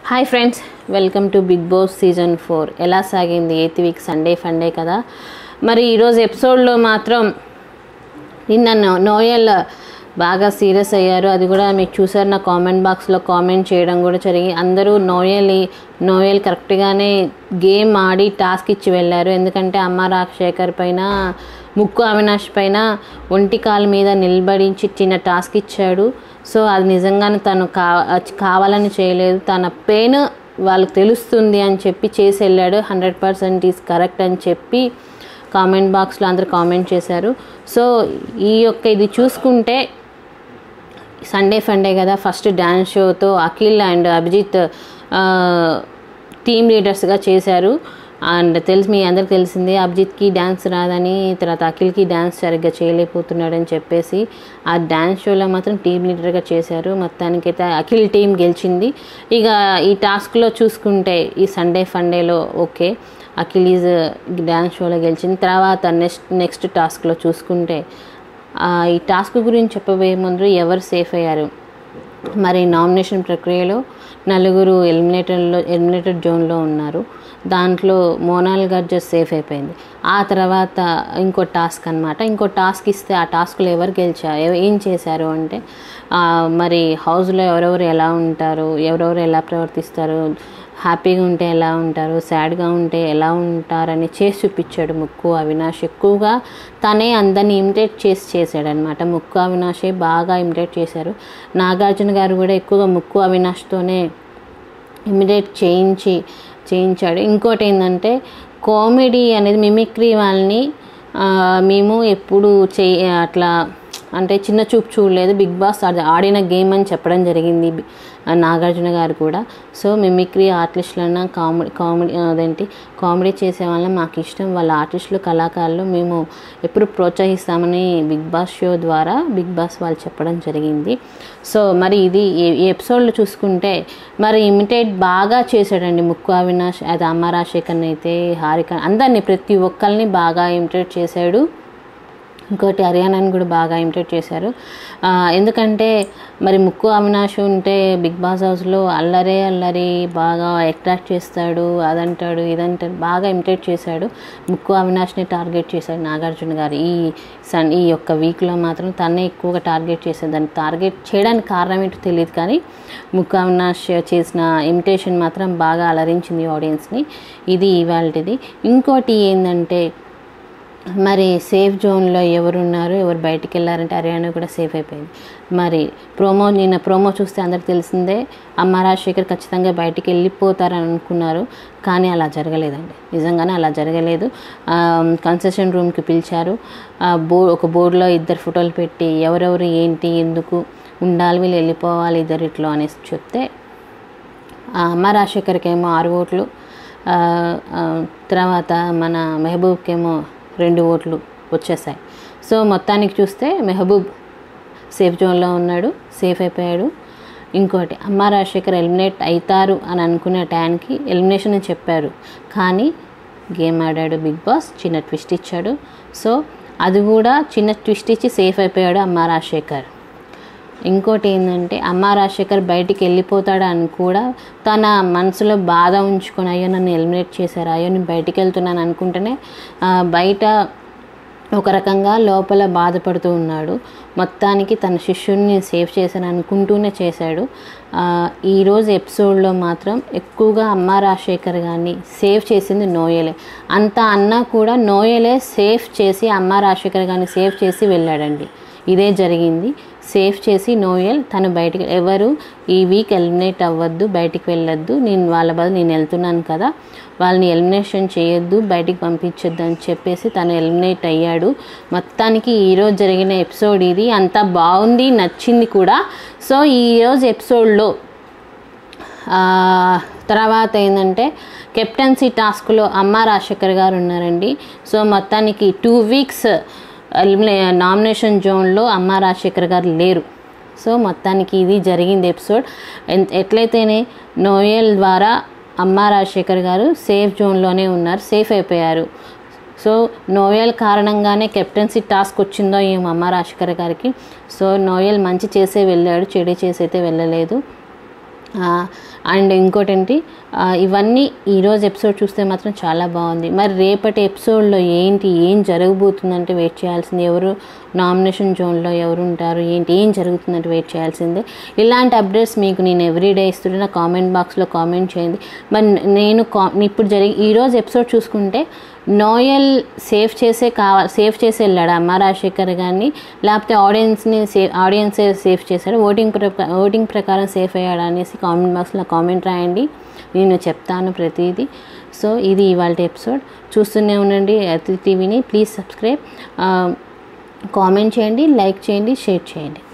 hi friends welcome to big boss season four ఎలా సాగింది eighth week Sunday funday కదా మరి ఈరోజు ఎపిసోడ్లో మాత్రం నిన్న నో- నోయల్ బాగా సీరియస్ అయ్యారు అది కూడా మీకు చూసారు నా కామెంట్ బాక్స్లో కామెంట్ చేయడం కూడా జరిగి అందరూ నోయల్ నోయల్ కరెక్ట్గానే గేమ్ ఆడి టాస్క్ ఇచ్చి వెళ్ళారు ఎందుకంటే అమ్మ రాజశేఖర్ పైన ముక్కు అవినాష్ పైన ఒంటి కాలు మీద నిలబడించి చిన్న టాస్క్ ఇచ్చాడు సో అది నిజంగానే తను కా కావాలని చేయలేదు తన పెయిన్ వాళ్ళకి తెలుస్తుంది అని చెప్పి చేసి వెళ్ళాడు హండ్రెడ్ పర్సెంట్ ఈజ్ కరెక్ట్ అని చెప్పి కామెంట్ బాక్స్లో అందరు కామెంట్ చేశారు సో ఈ యొక్క ఇది చూసుకుంటే సండే ఫండే కదా ఫస్ట్ డ్యాన్స్ షోతో అఖిల్ అండ్ అభిజిత్ టీమ్ లీడర్స్గా చేశారు అండ్ తెలిసి మీ అందరికి తెలిసిందే అభిజిత్కి డ్యాన్స్ రాదని తర్వాత అఖిల్కి డ్యాన్స్ సరిగ్గా చేయలేకపోతున్నాడని చెప్పేసి ఆ డ్యాన్స్ షోలో మాత్రం టీం లీడర్గా చేశారు మొత్తానికైతే అఖిల్ టీం గెలిచింది ఇక ఈ టాస్క్లో చూసుకుంటే ఈ సండే ఫండేలో ఓకే అఖిలీజ్ డ్యాన్స్ షోలో గెలిచింది తర్వాత నెక్స్ట్ నెక్స్ట్ టాస్క్లో చూసుకుంటే ఆ, ఈ టాస్క్ గురించి చెప్పబోయే ముందు ఎవరు సేఫ్ అయ్యారు మరి నామినేషన్ ప్రక్రియలో నలుగురు ఎలిమినేటర్లో ఎలిమినేటెడ్ జోన్లో ఉన్నారు దాంట్లో మోనాల్ గర్జస్ సేఫ్ అయిపోయింది ఆ తర్వాత ఇంకో టాస్క్ అనమాట ఇంకో టాస్క్ ఇస్తే ఆ టాస్క్లో ఎవరు గెలిచారు ఎవ- ఏం చేశారు అంటే ఆ, మరి హౌస్లో ఎవరెవరు ఎలా ఉంటారు ఎవరెవరు ఎలా ప్రవర్తిస్తారు హ్యాపీగా ఉంటే ఎలా ఉంటారు సాడ్గా ఉంటే ఎలా ఉంటారని చేసి చూపించాడు ముక్కు అవినాష్ ఎక్కువగా తనే అందరిని ఇమిటేట్ చేసి చేశాడనమాట ముక్కు అవినాషే బాగా ఇమిటేట్ చేశారు నాగార్జున గారు కూడా ఎక్కువగా ముక్కు అవినాష్తోనే ఇమిడియేట్ చేయించి చేయించాడు ఇంకోటి ఏంటంటే కామెడీ అనేది మిమిక్రీ వాళ్ళని ఆ, మేము ఎప్పుడు చే అట్లా అంటే చిన్న చూపు చూడలేదు బిగ్ బాస్ అది ఆడిన గేమ్ అని చెప్పడం జరిగింది బి- ఆ, నాగార్జున గారు కూడా సో మిమిక్రీ ఆర్టిస్టులన్నా కామెడీ కామెడీ అదేంటి కామెడీ చేసే వాళ్ళని మాకు ఇష్టం వాళ్ళ ఆర్టిస్టులు కళాకారులు మేము ఎప్పుడు ప్రోత్సహిస్తామని బిగ్ బాస్ షో ద్వారా బిగ్ బాస్ వాళ్ళు చెప్పడం జరిగింది సో మరి ఇది ఈ- ఈ ఎపిసోడ్లో చూసుకుంటే మరి ఇమిటేట్ బాగా చేశాడండి ముక్కు అవినాష్ అది అమ్మ రాజశేఖర్ని అయితే హారిక అందరినీ ప్రతి ఒక్కరిని బాగా ఇమిటేట్ చేశాడు ఇంకోటి హర్యానాని కూడా బాగా ఇమిటేట్ చేశారు ఆ, ఎందుకంటే మరి ముక్కు అవినాష్ ఉంటే బిగ్ బాస్ హౌస్లో అల్లరే అల్లరి బాగా అట్రాక్ట్ చేస్తాడు అదంటాడు ఇదంటాడు బాగా ఇమిటేట్ చేశాడు ముక్కు అవినాష్ని టార్గెట్ చేశాడు నాగార్జున గారు ఈ సన్ ఈ యొక్క వీక్లో మాత్రం తన్నే ఎక్కువగా టార్గెట్ చేశాడు దాన్ని టార్గెట్ చేయడానికి కారణం ఏంటో తెలియదు కానీ ముక్కు అవినాష్ చేసిన ఇమిటేషన్ మాత్రం బాగా అలరించింది ఆడియన్స్ని ఇది ఇవాళది ఇంకోటి ఏంటంటే మరి సేఫ్ జోన్లో ఎవరున్నారు ఎవరు బయటికి వెళ్ళారంటే హర్యానా కూడా సేఫ్ అయిపోయింది మరి ప్రోమో నిన్న ప్రోమో చూస్తే అందరికి తెలిసిందే అమ్మ రాజశేఖర్ ఖచ్చితంగా బయటికి వెళ్ళిపోతారని అనుకున్నారు కానీ అలా జరగలేదండి నిజంగానే అలా జరగలేదు కన్సెషన్ రూమ్కి పిలిచారు ఆ, బో ఒక బోర్డులో ఇద్దరు ఫోటోలు పెట్టి ఎవరెవరు ఏంటి ఎందుకు ఉండాలి వీళ్ళు వెళ్ళిపోవాలి ఇద్దరిట్లో అనేసి చెప్తే ఆ, అమ్మ రాజశేఖర్కి ఏమో ఆరు ఓట్లు ఆ, ఆ, తర్వాత మన మెహబూబ్కేమో రెండు ఓట్లు వచ్చేసాయి సో మొత్తానికి చూస్తే మెహబూబ్ సేఫ్ జోన్లో ఉన్నాడు సేఫ్ అయిపోయాడు ఇంకోటి అమ్మ రాజశేఖర్ ఎలిమినేట్ అవుతారు అని అనుకునే టైంకి ఎలిమినేషన్ అని చెప్పారు కానీ గేమ్ ఆడాడు బిగ్ బాస్ చిన్న ట్విస్ట్ ఇచ్చాడు సో అది కూడా చిన్న ట్విస్ట్ ఇచ్చి సేఫ్ అయిపోయాడు అమ్మ రాజశేఖర్ ఇంకోటి ఏంటంటే అమ్మ రాజశేఖర్ బయటికి వెళ్ళిపోతాడు అని కూడా తన మనసులో బాధ ఉంచుకొని అయ్యో నన్ను ఎలిమినేట్ చేశారు అయ్యో నేను బయటికి వెళ్తున్నాను అనుకుంటేనే ఆ, బయట ఒక రకంగా లోపల బాధపడుతూ ఉన్నాడు మొత్తానికి తన శిష్యుడిని సేవ్ చేశాను అనుకుంటూనే చేశాడు ఆ, ఈరోజు ఎపిసోడ్లో మాత్రం ఎక్కువగా అమ్మ రాజశేఖర్ గారిని సేవ్ చేసింది నోయలే అంత అన్నా కూడా నోయలే సేఫ్ చేసి అమ్మ రాజశేఖర్ గారిని సేవ్ చేసి వెళ్ళాడండి ఇదే జరిగింది సేఫ్ చేసి నోయల్ తను బయటికి ఎవరు ఈ వీక్ ఎలిమినేట్ అవ్వద్దు బయటికి వెళ్ళొద్దు నేను వాళ్ళ బదులు నేను వెళ్తున్నాను కదా వాళ్ళని ఎలిమినేషన్ చేయొద్దు బయటికి పంపించొద్దు అని చెప్పేసి తను ఎలిమినేట్ అయ్యాడు మొత్తానికి ఈరోజు జరిగిన ఎపిసోడ్ ఇది అంతా బాగుంది నచ్చింది కూడా సో ఈరోజు ఎపిసోడ్లో ఆ, తర్వాత ఏంటంటే కెప్టెన్సీ టాస్క్లో అమ్మ రాజశేఖర్ గారు ఉన్నారండి సో మొత్తానికి టూ వీక్స్ నామినేషన్ జోన్లో అమ్మ రాజశేఖర్ గారు లేరు సో మొత్తానికి ఇది జరిగింది ఎపిసోడ్ ఎన్- ఎట్లయితేనే నోయల్ ద్వారా అమ్మ రాజశేఖర్ గారు సేఫ్ జోన్లోనే ఉన్నారు సేఫ్ అయిపోయారు సో నోయల్ కారణంగానే కెప్టెన్సీ టాస్క్ వచ్చిందో ఏమో అమ్మ రాజశేఖర్ గారికి సో నోయల్ మంచి చేసే వెళ్ళాడు చెడు చేసి అయితే వెళ్ళలేదు అండ్ ఇంకోటి ఏంటి ఆ, ఇవన్నీ ఈరోజు ఎపిసోడ్ చూస్తే మాత్రం చాలా బాగుంది మరి రేపటి ఎపిసోడ్లో ఏంటి ఏం జరగబోతుందంటే వెయిట్ చేయాల్సింది ఎవరు నామినేషన్ జోన్లో ఎవరు ఉంటారు ఏంటి ఏం జరుగుతుందంటే వెయిట్ చేయాల్సిందే ఇలాంటి అప్డేట్స్ మీకు నేను ఎవ్రీడే ఇస్తుంటే నా కామెంట్ బాక్స్లో కామెంట్ చేయండి మరి నేను కా ఇప్పుడు జరిగి ఈరోజు ఎపిసోడ్ చూసుకుంటే నోయల్ సేఫ్ చేసే కావాలి సేఫ్ చేసి వెళ్ళాడు అమ్మ రాజశేఖర్ గారిని లేకపోతే ఆడియన్స్ని సేఫ్ ఆడియన్సే సేఫ్ చేశాడు ఓటింగ్ ప్రకా ఓటింగ్ ప్రకారం సేఫ్ అయ్యాడు అనేసి కామెంట్ బాక్స్లో కామెంట్ రాయండి నేను చెప్తాను ప్రతిదీ సో ఇది ఇవాళ ఎపిసోడ్ చూస్తూనే ఉండండి అతి టీవీని ప్లీజ్ సబ్స్క్రైబ్ కామెంట్ చేయండి లైక్ చేయండి షేర్ చేయండి